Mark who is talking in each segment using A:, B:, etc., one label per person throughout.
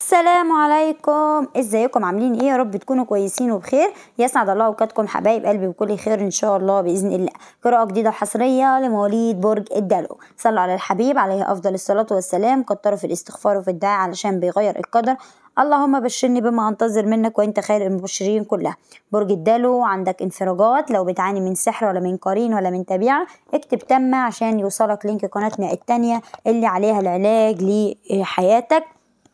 A: السلام عليكم ازيكم عاملين ايه يا رب تكونوا كويسين وبخير يسعد الله اوقاتكم حبايب قلبي بكل خير ان شاء الله باذن الله قراءه جديده وحصريه لمواليد برج الدلو صلوا على الحبيب عليه افضل الصلاه والسلام كتروا في الاستغفار وفي الدعاء علشان بيغير القدر اللهم بشرني بما انتظر منك وانت خير المبشرين كلها برج الدلو عندك انفراجات لو بتعاني من سحر ولا من قرين ولا من تبيعه اكتب تم عشان يوصلك لينك قناتنا التانية اللي عليها العلاج لحياتك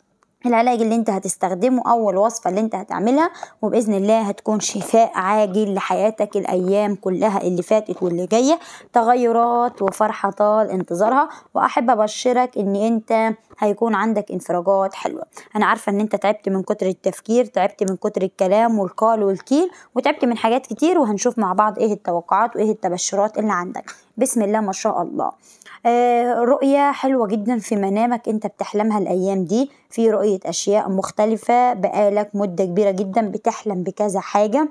A: العلاج اللي انت هتستخدمه او الوصفة اللي انت هتعملها وبإذن الله هتكون شفاء عاجل لحياتك الأيام كلها اللي فاتت واللي جاية تغيرات وفرحة طال انتظارها وأحب أبشرك ان انت هيكون عندك انفراجات حلوة أنا عارفة ان انت تعبت من كتر التفكير تعبت من كتر الكلام والقال والكيل وتعبت من حاجات كتير وهنشوف مع بعض ايه التوقعات وايه التبشرات اللي عندك بسم الله ما شاء الله آه رؤية حلوة جدا في منامك انت بتحلمها الايام دي في رؤية اشياء مختلفة بقالك مدة كبيرة جدا بتحلم بكذا حاجة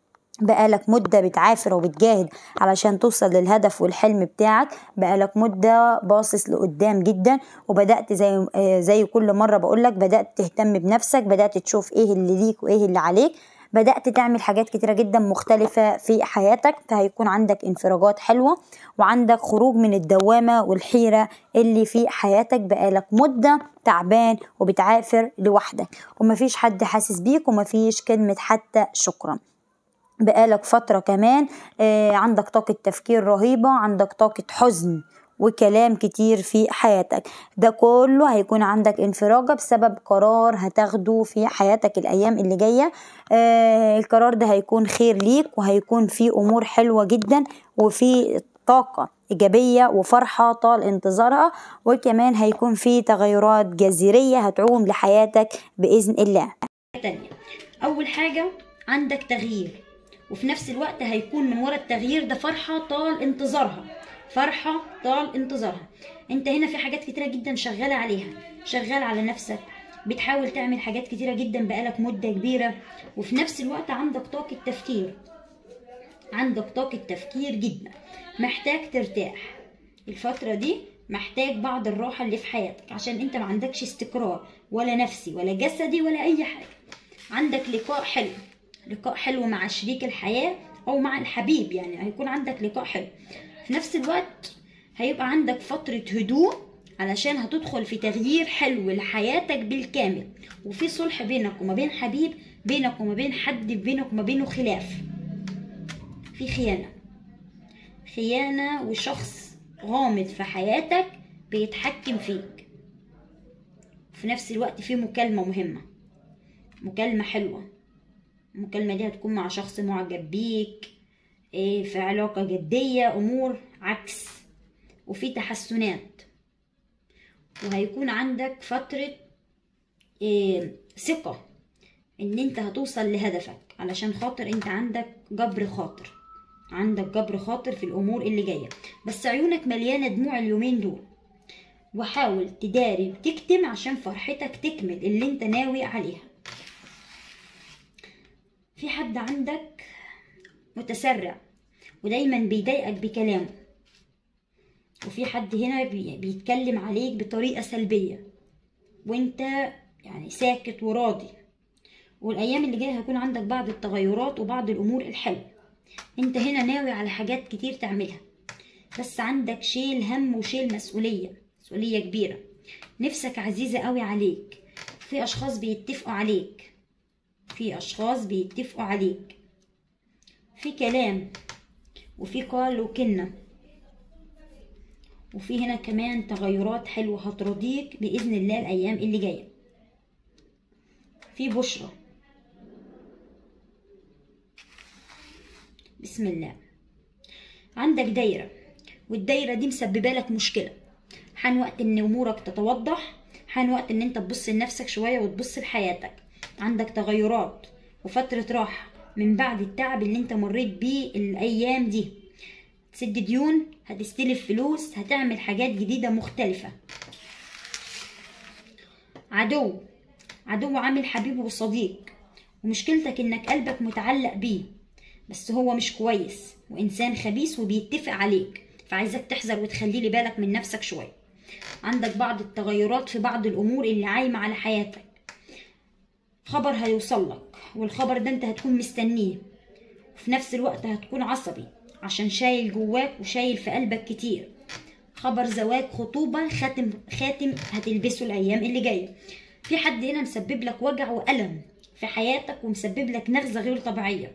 A: بقالك مدة بتعافر وبتجاهد علشان توصل للهدف والحلم بتاعك بقالك مدة باصص لقدام جدا وبدأت زي زي كل مرة بقولك بدأت تهتم بنفسك بدأت تشوف ايه اللي ليك وايه اللي عليك بدأت تعمل حاجات كتيرة جدا مختلفة في حياتك فهيكون عندك انفراجات حلوة وعندك خروج من الدوامة والحيرة اللي في حياتك بقالك مدة تعبان وبتعافر لوحدك ومفيش حد حاسس بيك ومفيش كلمة حتى شكرا بقالك فترة كمان آه عندك طاقة تفكير رهيبة عندك طاقة حزن وكلام كتير في حياتك ده كله هيكون عندك انفراجة بسبب قرار هتاخده في حياتك الأيام اللي جاية آه القرار ده هيكون خير ليك وهيكون فيه أمور حلوة جدا وفي طاقة إيجابية وفرحة طال انتظارها وكمان هيكون في تغيرات جذرية هتعوم لحياتك بإذن الله
B: تانية أول حاجة عندك تغيير وفي نفس الوقت هيكون من ورا التغيير ده فرحة طال انتظارها فرحة طال انتظارها انت هنا في حاجات كتيرة جدا شغالة عليها شغال على نفسك بتحاول تعمل حاجات كتيرة جدا بقالك مدة كبيرة وفي نفس الوقت عندك طاقة تفكير عندك طاقة تفكير جدا محتاج ترتاح الفترة دي محتاج بعض الراحة اللي في حياتك عشان انت ما عندكش استقرار ولا نفسي ولا جسدي ولا اي حاجة عندك لقاء حلو لقاء حلو مع شريك الحياة او مع الحبيب يعني هيكون عندك لقاء حلو في نفس الوقت هيبقى عندك فترة هدوء علشان هتدخل في تغيير حلو لحياتك بالكامل وفي صلح بينك وما بين حبيب بينك وما بين حد بينك وما بينه خلاف في خيانة خيانة وشخص غامض في حياتك بيتحكم فيك في نفس الوقت في مكالمة مهمة مكالمة حلوة المكالمة دي هتكون مع شخص معجب بيك في علاقة جدية أمور عكس وفي تحسنات وهيكون عندك فترة ثقة إن أنت هتوصل لهدفك علشان خاطر أنت عندك جبر خاطر عندك جبر خاطر في الأمور اللي جاية بس عيونك مليانة دموع اليومين دول وحاول تداري وتكتم عشان فرحتك تكمل اللي انت ناوي عليها في حد عندك متسرع ودايما بيضايقك بكلامه وفي حد هنا بيتكلم عليك بطريقة سلبية وانت يعني ساكت وراضي والايام اللي جايه هيكون عندك بعض التغيرات وبعض الامور الحلوه انت هنا ناوي على حاجات كتير تعملها بس عندك شيل هم وشيل مسؤوليه مسؤوليه كبيره نفسك عزيزه قوي عليك في اشخاص بيتفقوا عليك في اشخاص بيتفقوا عليك في كلام وفي قال وكنة وفي هنا كمان تغيرات حلوة هترضيك بإذن الله الأيام اللي جاية في بشرة بسم الله عندك دايرة والدايرة دي مسببة لك مشكلة حان وقت ان امورك تتوضح حان وقت ان انت تبص لنفسك شوية وتبص لحياتك عندك تغيرات وفترة راحة من بعد التعب اللي انت مريت بيه الايام دي تسد ديون هتستلف فلوس هتعمل حاجات جديدة مختلفة عدو عدو عامل حبيب وصديق ومشكلتك انك قلبك متعلق بيه بس هو مش كويس وانسان خبيث وبيتفق عليك فعايزك تحذر وتخلي لي بالك من نفسك شوية عندك بعض التغيرات في بعض الامور اللي عايمة على حياتك خبر هيوصل لك والخبر ده انت هتكون مستنيه وفي نفس الوقت هتكون عصبي عشان شايل جواك وشايل في قلبك كتير خبر زواج خطوبة خاتم خاتم هتلبسه الأيام اللي جاية في حد هنا مسبب لك وجع وألم في حياتك ومسبب لك نغزة غير طبيعية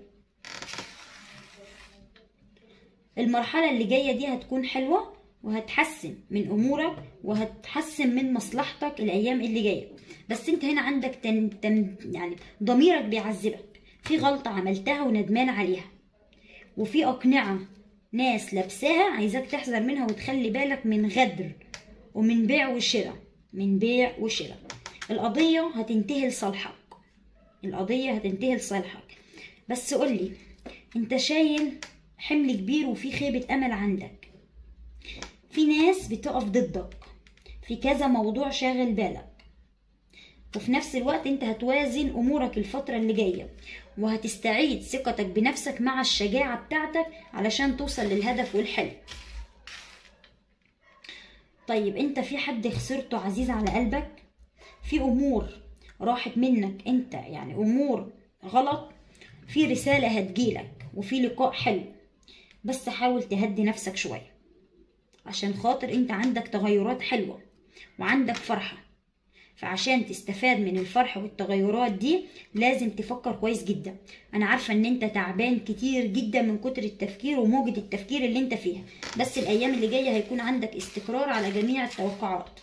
B: المرحلة اللي جاية دي هتكون حلوة وهتحسن من أمورك وهتحسن من مصلحتك الأيام اللي جاية بس أنت هنا عندك تن... تن... يعني ضميرك بيعذبك في غلطة عملتها وندمان عليها وفي أقنعة ناس لابساها عايزاك تحذر منها وتخلي بالك من غدر ومن بيع وشراء من بيع وشراء القضية هتنتهي لصالحك القضية هتنتهي لصالحك بس قولي انت شايل حمل كبير وفي خيبة أمل عندك في ناس بتقف ضدك في كذا موضوع شاغل بالك وفي نفس الوقت انت هتوازن امورك الفترة اللي جاية وهتستعيد ثقتك بنفسك مع الشجاعة بتاعتك علشان توصل للهدف والحلم طيب انت في حد خسرته عزيز على قلبك في امور راحت منك انت يعني امور غلط في رسالة هتجيلك وفي لقاء حلو بس حاول تهدي نفسك شوية عشان خاطر انت عندك تغيرات حلوة وعندك فرحة فعشان تستفاد من الفرح والتغيرات دي لازم تفكر كويس جدا انا عارفة ان انت تعبان كتير جدا من كتر التفكير وموجة التفكير اللي انت فيها بس الايام اللي جاية هيكون عندك استقرار على جميع التوقعات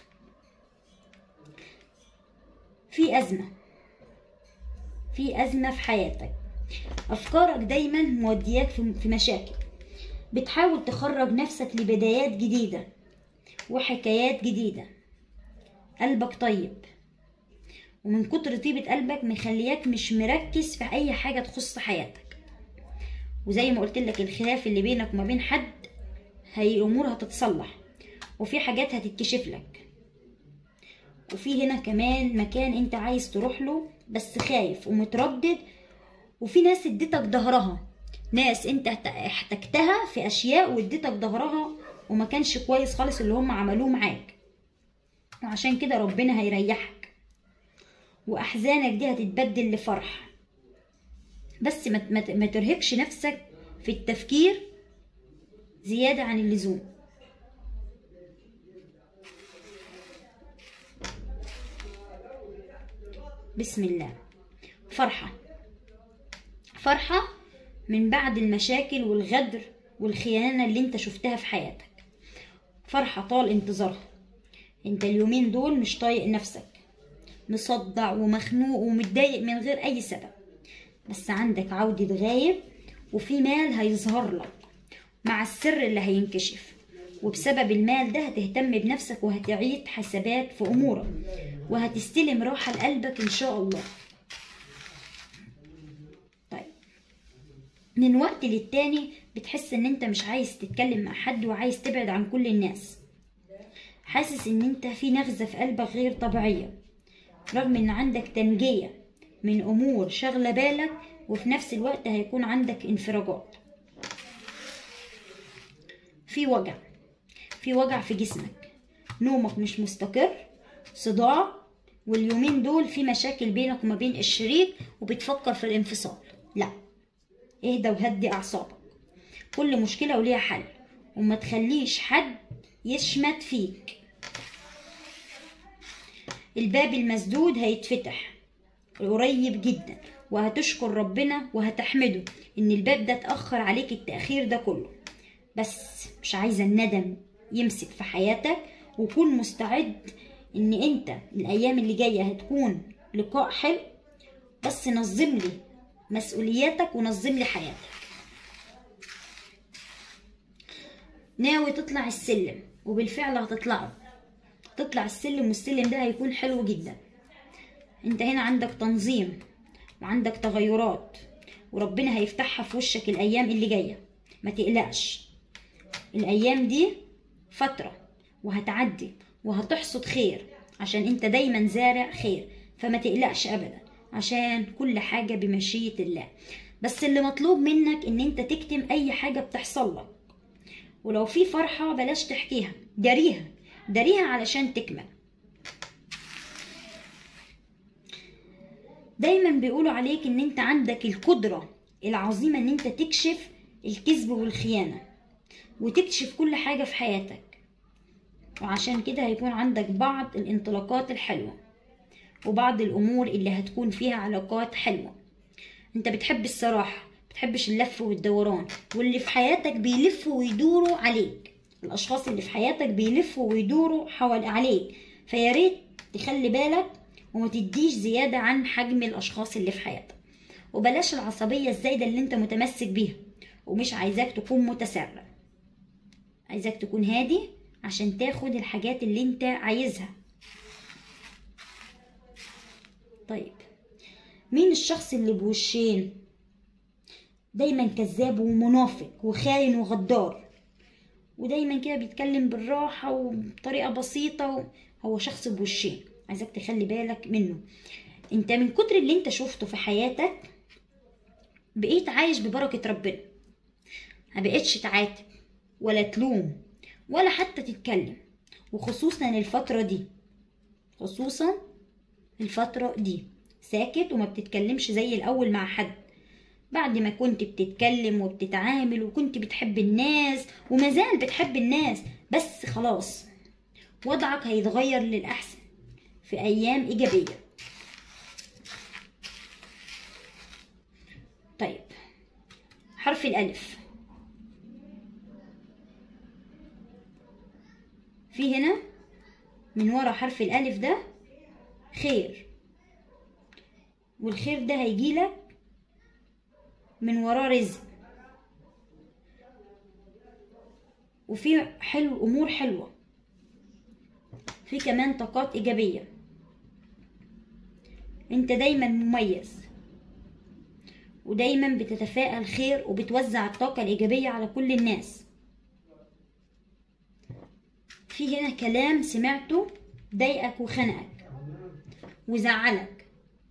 B: في ازمة في ازمة في حياتك افكارك دايما مودياك في مشاكل بتحاول تخرج نفسك لبدايات جديدة وحكايات جديدة قلبك طيب ومن كتر طيبة قلبك مخلياك مش مركز في أي حاجة تخص حياتك وزي ما قلت لك الخلاف اللي بينك وما بين حد هي أمور هتتصلح وفي حاجات هتتكشف لك وفي هنا كمان مكان انت عايز تروح له بس خايف ومتردد وفي ناس اديتك ظهرها ناس انت احتجتها في اشياء واديتك ظهرها وما كانش كويس خالص اللي هم عملوه معاك وعشان كده ربنا هيريحك واحزانك دي هتتبدل لفرح بس ما, ما, ما ترهقش نفسك في التفكير زيادة عن اللزوم بسم الله فرحة فرحة من بعد المشاكل والغدر والخيانة اللي انت شفتها في حياتك فرحة طال انتظارها انت اليومين دول مش طايق نفسك مصدع ومخنوق ومتضايق من غير اي سبب بس عندك عودة غايب وفي مال هيظهر لك مع السر اللي هينكشف وبسبب المال ده هتهتم بنفسك وهتعيد حسابات في امورك وهتستلم راحة لقلبك ان شاء الله طيب من وقت للتاني بتحس ان انت مش عايز تتكلم مع حد وعايز تبعد عن كل الناس حاسس ان انت في نغزة في قلبك غير طبيعية رغم ان عندك تنجية من امور شغلة بالك وفي نفس الوقت هيكون عندك انفراجات في وجع في وجع في جسمك نومك مش مستقر صداع واليومين دول في مشاكل بينك وما بين الشريك وبتفكر في الانفصال لا اهدى وهدي اعصابك كل مشكلة وليها حل وما تخليش حد يشمت فيك الباب المسدود هيتفتح قريب جدا وهتشكر ربنا وهتحمده ان الباب ده اتأخر عليك التأخير ده كله بس مش عايزة الندم يمسك في حياتك وكون مستعد ان انت الايام اللي جاية هتكون لقاء حلو بس نظم لي مسؤولياتك ونظم لي حياتك ناوي تطلع السلم وبالفعل هتطلعه تطلع السلم والسلم ده هيكون حلو جدا انت هنا عندك تنظيم وعندك تغيرات وربنا هيفتحها في وشك الايام اللي جايه ما تقلقش الايام دي فتره وهتعدي وهتحصد خير عشان انت دايما زارع خير فما تقلقش ابدا عشان كل حاجه بمشيئه الله بس اللي مطلوب منك ان انت تكتم اي حاجه بتحصل لك ولو في فرحه بلاش تحكيها داريها داريها علشان تكمل دايما بيقولوا عليك ان انت عندك القدرة العظيمة ان انت تكشف الكذب والخيانة وتكشف كل حاجة في حياتك وعشان كده هيكون عندك بعض الانطلاقات الحلوة وبعض الامور اللي هتكون فيها علاقات حلوة انت بتحب الصراحة بتحبش اللف والدوران واللي في حياتك بيلفوا ويدوروا عليك الاشخاص اللي في حياتك بيلفوا ويدوروا حول عليك فيا ريت تخلي بالك وما تديش زيادة عن حجم الاشخاص اللي في حياتك وبلاش العصبية الزايدة اللي انت متمسك بيها ومش عايزاك تكون متسرع عايزاك تكون هادي عشان تاخد الحاجات اللي انت عايزها طيب مين الشخص اللي بوشين دايما كذاب ومنافق وخاين وغدار ودايما كده بيتكلم بالراحة وبطريقة بسيطة هو شخص بوشين عايزك تخلي بالك منه انت من كتر اللي انت شفته في حياتك بقيت عايش ببركة ربنا ما بقيتش تعاتب ولا تلوم ولا حتى تتكلم وخصوصا الفترة دي خصوصا الفترة دي ساكت وما بتتكلمش زي الأول مع حد بعد ما كنت بتتكلم وبتتعامل وكنت بتحب الناس وما زال بتحب الناس بس خلاص وضعك هيتغير للأحسن في أيام إيجابية طيب حرف الألف في هنا من ورا حرف الألف ده خير والخير ده هيجيلك من وراه رزق وفي حلو امور حلوه في كمان طاقات ايجابيه انت دايما مميز ودايما بتتفائل خير وبتوزع الطاقه الايجابيه على كل الناس في هنا كلام سمعته ضايقك وخنقك وزعلك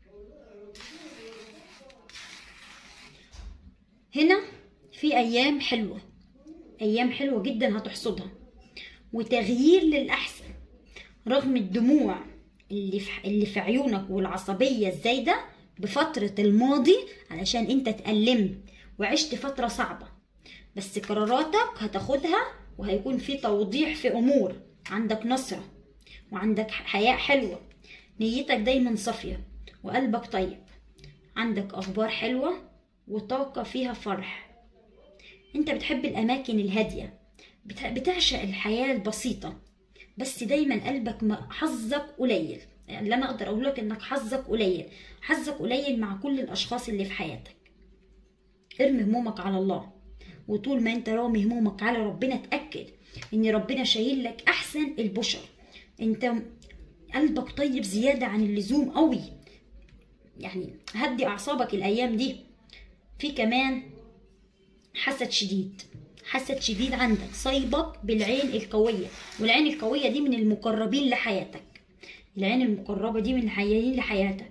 B: هنا في ايام حلوه ايام حلوه جدا هتحصدها وتغيير للاحسن رغم الدموع اللي في اللي في عيونك والعصبيه الزايده بفتره الماضي علشان انت اتألمت وعشت فتره صعبه بس قراراتك هتاخدها وهيكون في توضيح في امور عندك نصره وعندك حياه حلوه نيتك دايما صافيه وقلبك طيب عندك اخبار حلوه وطاقة فيها فرح انت بتحب الأماكن الهادية بتعشق الحياة البسيطة بس دايما قلبك حظك قليل يعني اللي أنا أقدر أقول لك إنك حظك قليل حظك قليل مع كل الأشخاص اللي في حياتك ارمي همومك على الله وطول ما انت رامي همومك على ربنا اتأكد ان ربنا شايل لك احسن البشر انت قلبك طيب زيادة عن اللزوم قوي يعني هدي اعصابك الايام دي في كمان حسد شديد حسد شديد عندك صيبك بالعين القوية والعين القوية دي من المقربين لحياتك العين المقربة دي من الحيانين لحياتك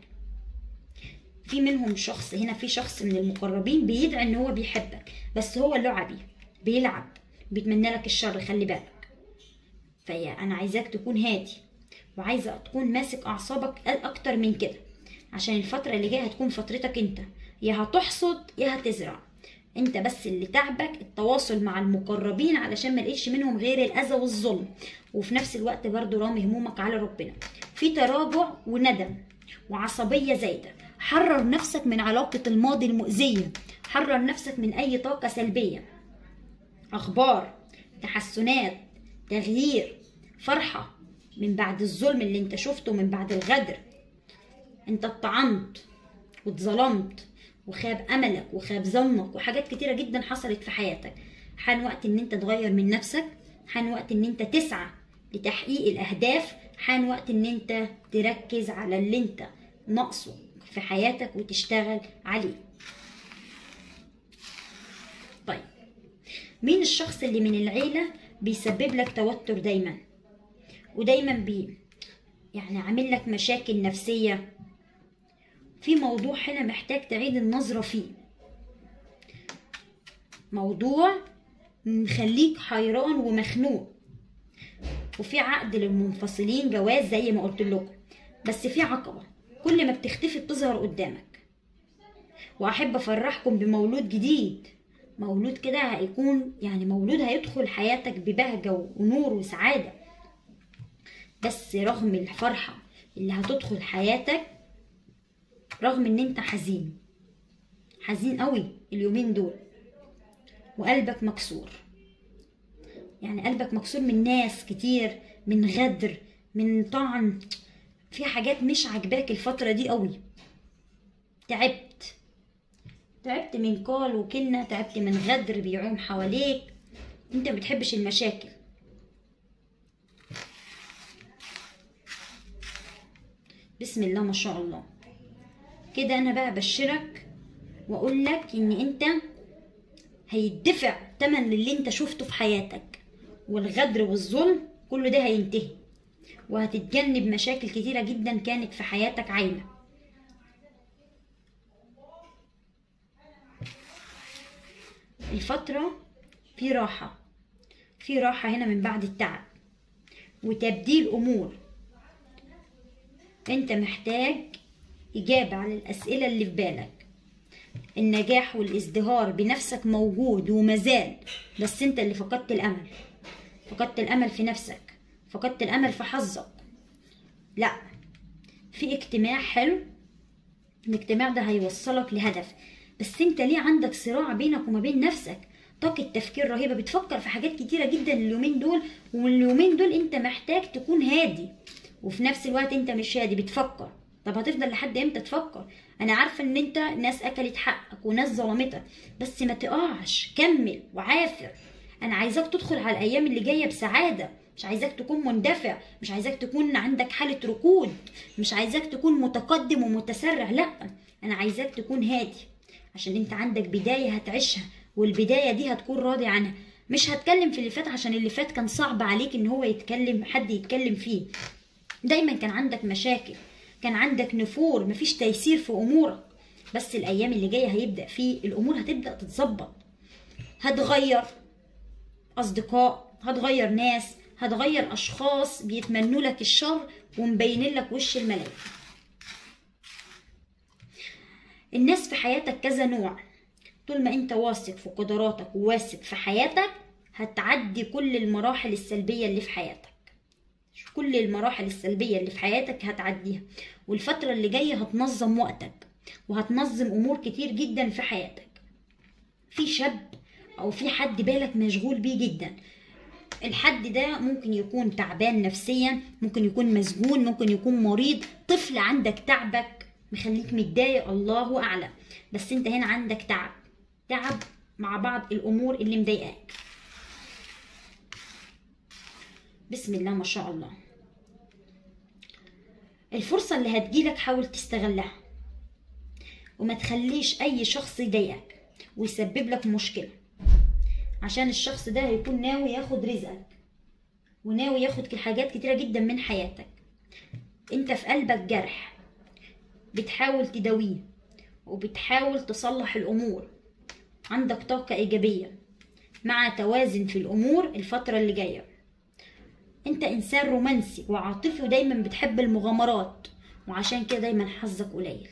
B: في منهم شخص هنا في شخص من المقربين بيدعي ان هو بيحبك بس هو لعبي بيلعب بيتمنى لك الشر خلي بالك فيا انا عايزاك تكون هادي وعايزه تكون ماسك اعصابك اكتر من كده عشان الفتره اللي جايه هتكون فترتك انت يا هتحصد يا هتزرع انت بس اللي تعبك التواصل مع المقربين علشان ما لقيتش منهم غير الاذى والظلم وفي نفس الوقت برضو رامي همومك على ربنا في تراجع وندم وعصبيه زايده حرر نفسك من علاقه الماضي المؤذيه حرر نفسك من اي طاقه سلبيه اخبار تحسنات تغيير فرحه من بعد الظلم اللي انت شفته من بعد الغدر انت اتطعنت واتظلمت وخاب املك وخاب ظنك وحاجات كتيره جدا حصلت في حياتك حان وقت ان انت تغير من نفسك حان وقت ان انت تسعى لتحقيق الاهداف حان وقت ان انت تركز على اللي انت ناقصه في حياتك وتشتغل عليه طيب مين الشخص اللي من العيله بيسبب لك توتر دايما ودايما بي يعني عامل لك مشاكل نفسيه في موضوع هنا محتاج تعيد النظرة فيه موضوع مخليك حيران ومخنوق وفي عقد للمنفصلين جواز زي ما قلت لكم بس في عقبة كل ما بتختفي بتظهر قدامك واحب افرحكم بمولود جديد مولود كده هيكون يعني مولود هيدخل حياتك ببهجة ونور وسعادة بس رغم الفرحة اللي هتدخل حياتك رغم ان انت حزين حزين قوي اليومين دول وقلبك مكسور يعني قلبك مكسور من ناس كتير من غدر من طعن في حاجات مش عاجباك الفترة دي قوي تعبت تعبت من قال وكلمة تعبت من غدر بيعوم حواليك انت ما بتحبش المشاكل بسم الله ما شاء الله كده انا بقى بشرك واقول لك ان انت هيدفع تمن للي انت شفته في حياتك والغدر والظلم كل ده هينتهي وهتتجنب مشاكل كتيرة جدا كانت في حياتك عايمة الفترة في راحة في راحة هنا من بعد التعب وتبديل أمور أنت محتاج إجابة على الأسئلة اللي في بالك النجاح والازدهار بنفسك موجود ومازال بس أنت اللي فقدت الأمل فقدت الأمل في نفسك فقدت الأمل في حظك لا في اجتماع حلو الاجتماع ده هيوصلك لهدف بس انت ليه عندك صراع بينك وما بين نفسك طاقة تفكير رهيبة بتفكر في حاجات كتيرة جدا اليومين دول واليومين دول انت محتاج تكون هادي وفي نفس الوقت انت مش هادي بتفكر طب هتفضل لحد امتى تفكر انا عارفة ان انت ناس اكلت حقك وناس ظلمتك بس ما تقعش كمل وعافر انا عايزاك تدخل على الايام اللي جاية بسعادة مش عايزاك تكون مندفع مش عايزاك تكون عندك حالة ركود مش عايزاك تكون متقدم ومتسرع لا انا عايزاك تكون هادي عشان انت عندك بداية هتعيشها والبداية دي هتكون راضي عنها مش هتكلم في اللي فات عشان اللي فات كان صعب عليك ان هو يتكلم حد يتكلم فيه دايما كان عندك مشاكل كان عندك نفور مفيش تيسير في امورك بس الايام اللي جايه هيبدا فيه الامور هتبدا تتظبط هتغير اصدقاء هتغير ناس هتغير اشخاص بيتمنوا لك الشر ومبينين لك وش الملاك الناس في حياتك كذا نوع طول ما انت واثق في قدراتك وواثق في حياتك هتعدي كل المراحل السلبية اللي في حياتك كل المراحل السلبية اللي في حياتك هتعديها والفترة اللي جاية هتنظم وقتك وهتنظم أمور كتير جدا في حياتك في شاب أو في حد بالك مشغول بيه جدا الحد ده ممكن يكون تعبان نفسيا ممكن يكون مسجون ممكن يكون مريض طفل عندك تعبك مخليك متضايق الله اعلم بس انت هنا عندك تعب تعب مع بعض الامور اللي مضايقاك بسم الله ما شاء الله الفرصة اللي هتجيلك حاول تستغلها وما تخليش اي شخص يضايقك ويسبب لك مشكلة عشان الشخص ده هيكون ناوي ياخد رزقك وناوي ياخد حاجات كتيرة جدا من حياتك انت في قلبك جرح بتحاول تداويه وبتحاول تصلح الأمور عندك طاقة إيجابية مع توازن في الأمور الفترة اللي جاية أنت إنسان رومانسي وعاطفي ودايما بتحب المغامرات وعشان كده دايما حظك قليل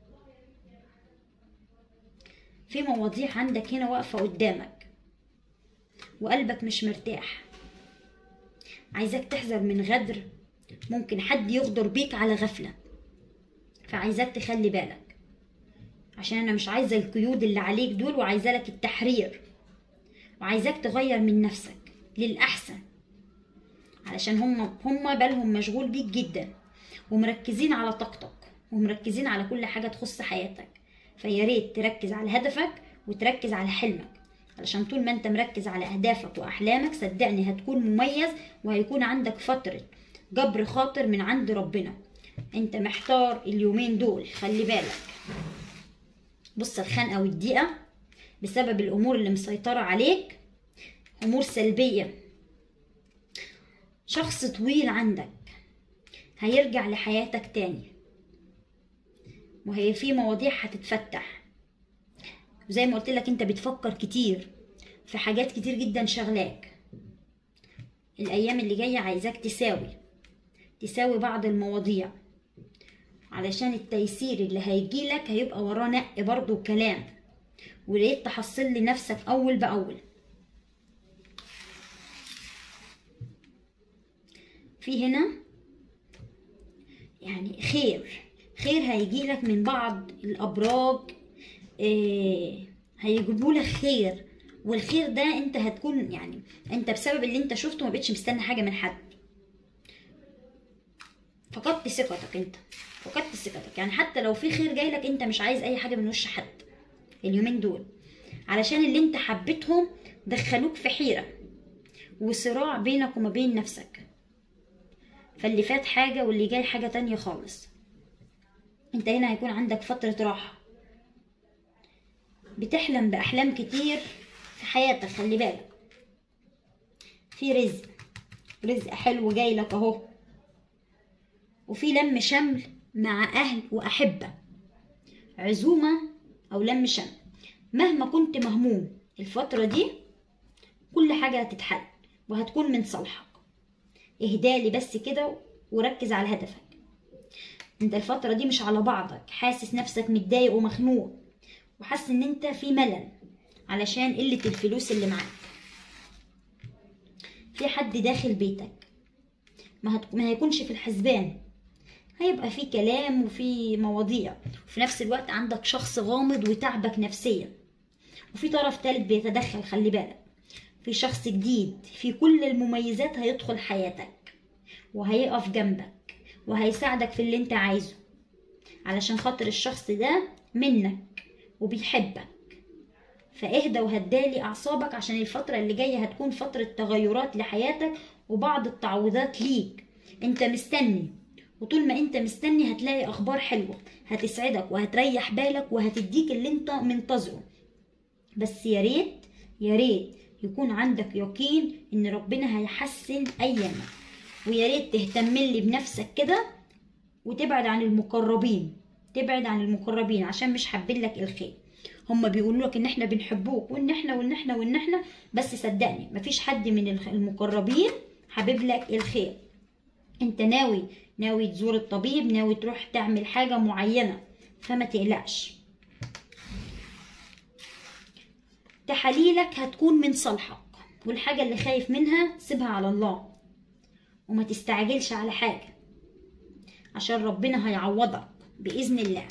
B: في مواضيع عندك هنا واقفة قدامك وقلبك مش مرتاح عايزاك تحذر من غدر ممكن حد يغدر بيك على غفله فعايزاك تخلي بالك عشان انا مش عايزه القيود اللي عليك دول وعايزه لك التحرير وعايزاك تغير من نفسك للاحسن علشان هم هم بالهم مشغول بيك جدا ومركزين على طاقتك ومركزين على كل حاجه تخص حياتك فيا ريت تركز على هدفك وتركز على حلمك علشان طول ما انت مركز على اهدافك واحلامك صدقني هتكون مميز وهيكون عندك فتره جبر خاطر من عند ربنا انت محتار اليومين دول خلي بالك بص الخنقه والضيقه بسبب الامور اللي مسيطره عليك امور سلبيه شخص طويل عندك هيرجع لحياتك تاني وهي في مواضيع هتتفتح وزي ما قلت لك انت بتفكر كتير في حاجات كتير جدا شغلاك الايام اللي جايه عايزاك تساوي تساوي بعض المواضيع علشان التيسير اللي هيجيلك هيبقى وراه نق برضه كلام ولقيت تحصل لنفسك اول باول في هنا يعني خير خير هيجيلك من بعض الابراج إيه هيجيبولك خير والخير ده انت هتكون يعني انت بسبب اللي انت شفته ما بقتش مستني حاجه من حد فقدت ثقتك انت فقدت ثقتك يعني حتى لو في خير جاي لك انت مش عايز اي حاجه من وش حد اليومين دول علشان اللي انت حبيتهم دخلوك في حيره وصراع بينك وما بين نفسك فاللي فات حاجه واللي جاي حاجه تانية خالص انت هنا هيكون عندك فتره راحه بتحلم باحلام كتير في حياتك خلي بالك في رزق رزق حلو جاي لك اهو وفي لم شمل مع اهل واحبه عزومه او لم شمل مهما كنت مهموم الفتره دي كل حاجه هتتحل وهتكون من صالحك اهدالي بس كده وركز على هدفك انت الفتره دي مش على بعضك حاسس نفسك متضايق ومخنوق وحاسس ان انت في ملل علشان قله الفلوس اللي معاك في حد داخل بيتك ما, هت... ما هيكونش في الحسبان هيبقى في كلام وفي مواضيع وفي نفس الوقت عندك شخص غامض وتعبك نفسيا وفي طرف تالت بيتدخل خلي بالك في شخص جديد في كل المميزات هيدخل حياتك وهيقف جنبك وهيساعدك في اللي انت عايزه علشان خاطر الشخص ده منك وبيحبك فاهدى وهدالي اعصابك عشان الفترة اللي جاية هتكون فترة تغيرات لحياتك وبعض التعويضات ليك انت مستني وطول ما انت مستني هتلاقي اخبار حلوة هتسعدك وهتريح بالك وهتديك اللي انت منتظره بس يا ريت يا ريت يكون عندك يقين ان ربنا هيحسن ايامك ويا ريت تهتم لي بنفسك كده وتبعد عن المقربين تبعد عن المقربين عشان مش حابين لك الخير هما بيقولوا لك ان احنا بنحبوك وان احنا وان احنا وان احنا بس صدقني مفيش حد من المقربين حابب لك الخير انت ناوي ناوي تزور الطبيب ناوي تروح تعمل حاجة معينة فما تقلقش تحاليلك هتكون من صالحك والحاجة اللي خايف منها سيبها على الله وما تستعجلش على حاجة عشان ربنا هيعوضك بإذن الله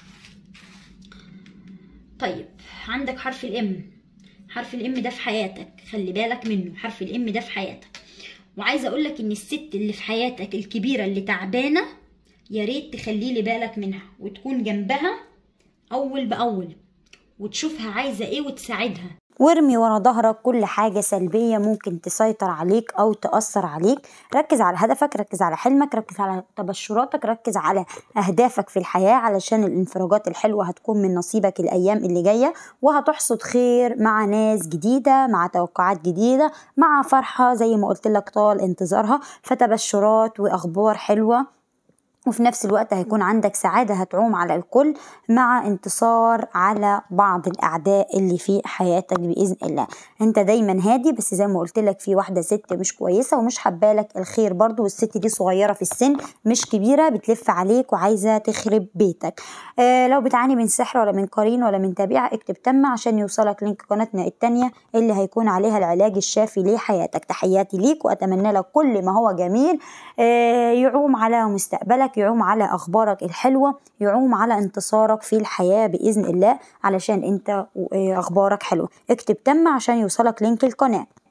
B: طيب عندك حرف الام حرف الام ده في حياتك خلي بالك منه حرف الام ده في حياتك وعايزه اقول لك ان الست اللي في حياتك الكبيره اللي تعبانه يا ريت تخلي لي بالك منها وتكون جنبها اول باول وتشوفها عايزه ايه وتساعدها
A: وارمي ورا ظهرك كل حاجة سلبية ممكن تسيطر عليك أو تأثر عليك ركز على هدفك ركز على حلمك ركز على تبشراتك ركز على أهدافك في الحياة علشان الانفراجات الحلوة هتكون من نصيبك الأيام اللي جاية وهتحصد خير مع ناس جديدة مع توقعات جديدة مع فرحة زي ما قلت لك طال انتظارها فتبشرات وأخبار حلوة وفي نفس الوقت هيكون عندك سعادة هتعوم على الكل مع انتصار على بعض الأعداء اللي في حياتك بإذن الله انت دايما هادي بس زي ما قلت لك في واحدة ست مش كويسة ومش حبالك الخير برضو والست دي صغيرة في السن مش كبيرة بتلف عليك وعايزة تخرب بيتك اه لو بتعاني من سحر ولا من قرين ولا من تبيعة اكتب تم عشان يوصلك لينك قناتنا التانية اللي هيكون عليها العلاج الشافي لحياتك تحياتي ليك وأتمنى لك كل ما هو جميل اه يعوم على مستقبلك يعوم على أخبارك الحلوة يعوم على انتصارك في الحياة بإذن الله علشان انت أخبارك حلوة اكتب تم عشان يوصلك لينك القناة